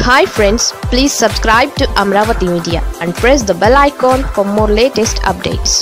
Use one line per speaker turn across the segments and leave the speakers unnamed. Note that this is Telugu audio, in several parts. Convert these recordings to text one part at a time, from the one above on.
hi friends please subscribe to Amaravati media and press the bell icon for more latest updates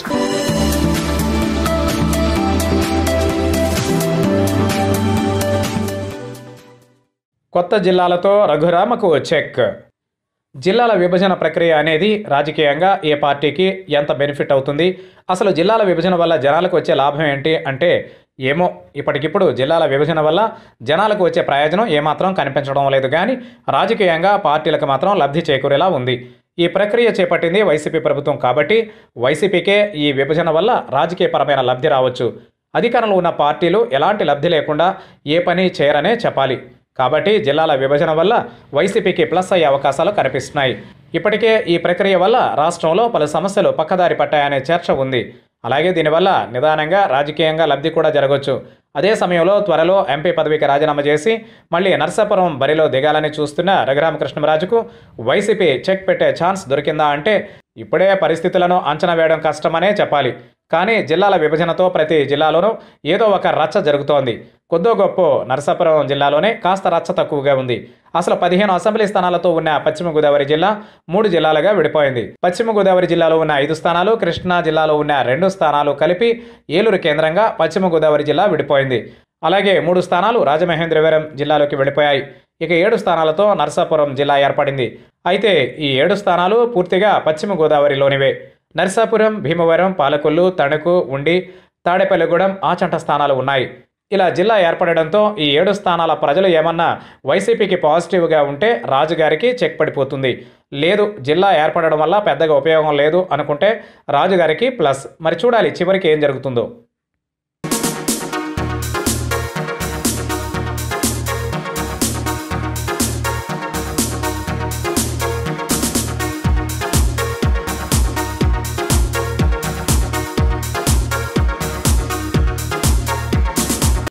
కొత్త జిల్లాలతో రఘురామకు చెక్ జిల్లాల విభజన ప్రక్రియ అనేది రాజకీయంగా ఏ పార్టీకి ఎంత బెనిఫిట్ అవుతుంది అసలు జిల్లాల విభజన వల్ల జనాలకు వచ్చే లాభం ఏంటి అంటే ఏమో ఇప్పటికిప్పుడు జిల్లాల విభజన వల్ల జనాలకు వచ్చే ప్రయోజనం ఏమాత్రం కనిపించడం లేదు కానీ రాజకీయంగా పార్టీలకు మాత్రం లబ్ధి చేకూరేలా ఉంది ఈ ప్రక్రియ చేపట్టింది వైసీపీ ప్రభుత్వం కాబట్టి వైసీపీకే ఈ విభజన వల్ల రాజకీయపరమైన లబ్ధి రావచ్చు అధికారంలో ఉన్న పార్టీలు ఎలాంటి లబ్ధి లేకుండా ఏ పని చేయరనే చెప్పాలి కాబట్టి జిల్లాల విభజన వల్ల వైసీపీకి ప్లస్ అయ్యే అవకాశాలు కనిపిస్తున్నాయి ఇప్పటికే ఈ ప్రక్రియ వల్ల రాష్ట్రంలో పలు సమస్యలు పక్కదారి పట్టాయనే చర్చ ఉంది అలాగే దీనివల్ల నిదానంగా రాజకీయంగా లబ్ధి కూడా జరగవచ్చు అదే సమయంలో త్వరలో ఎంపీ పదవికి రాజీనామా చేసి మళ్ళీ నర్సాపురం బరిలో దిగాలని చూస్తున్న రఘురామకృష్ణరాజుకు వైసీపీ చెక్ పెట్టే ఛాన్స్ దొరికిందా అంటే ఇప్పుడే పరిస్థితులను అంచనా వేయడం కష్టమనే చెప్పాలి కానీ జిల్లాల విభజనతో ప్రతి జిల్లాలోనూ ఏదో ఒక రచ్చ జరుగుతోంది కొద్దో గొప్ప నరసాపురం జిల్లాలోనే కాస్త రచ్చ తక్కువగా ఉంది అసలు పదిహేను అసెంబ్లీ స్థానాలతో ఉన్న పశ్చిమ గోదావరి జిల్లా మూడు జిల్లాలుగా విడిపోయింది పశ్చిమ గోదావరి జిల్లాలో ఉన్న ఐదు స్థానాలు కృష్ణా జిల్లాలో ఉన్న రెండు స్థానాలు కలిపి ఏలూరు కేంద్రంగా పశ్చిమ గోదావరి జిల్లా విడిపోయింది అలాగే మూడు స్థానాలు రాజమహేంద్రవరం జిల్లాలోకి వెళ్ళిపోయాయి ఇక ఏడు స్థానాలతో నరసాపురం జిల్లా ఏర్పడింది అయితే ఈ ఏడు స్థానాలు పూర్తిగా పశ్చిమ గోదావరిలోనివే నరసాపురం భీమవరం పాలకొల్లు తణుకు ఉండి తాడేపల్లిగూడెం ఆచంట స్థానాలు ఉన్నాయి ఇలా జిల్లా ఏర్పడడంతో ఈ ఏడు స్థానాల ప్రజలు ఏమన్నా వైసీపీకి పాజిటివ్గా ఉంటే రాజుగారికి చెక్ పడిపోతుంది లేదు జిల్లా ఏర్పడడం వల్ల పెద్దగా ఉపయోగం లేదు అనుకుంటే రాజుగారికి ప్లస్ మరి చూడాలి చివరికి ఏం జరుగుతుందో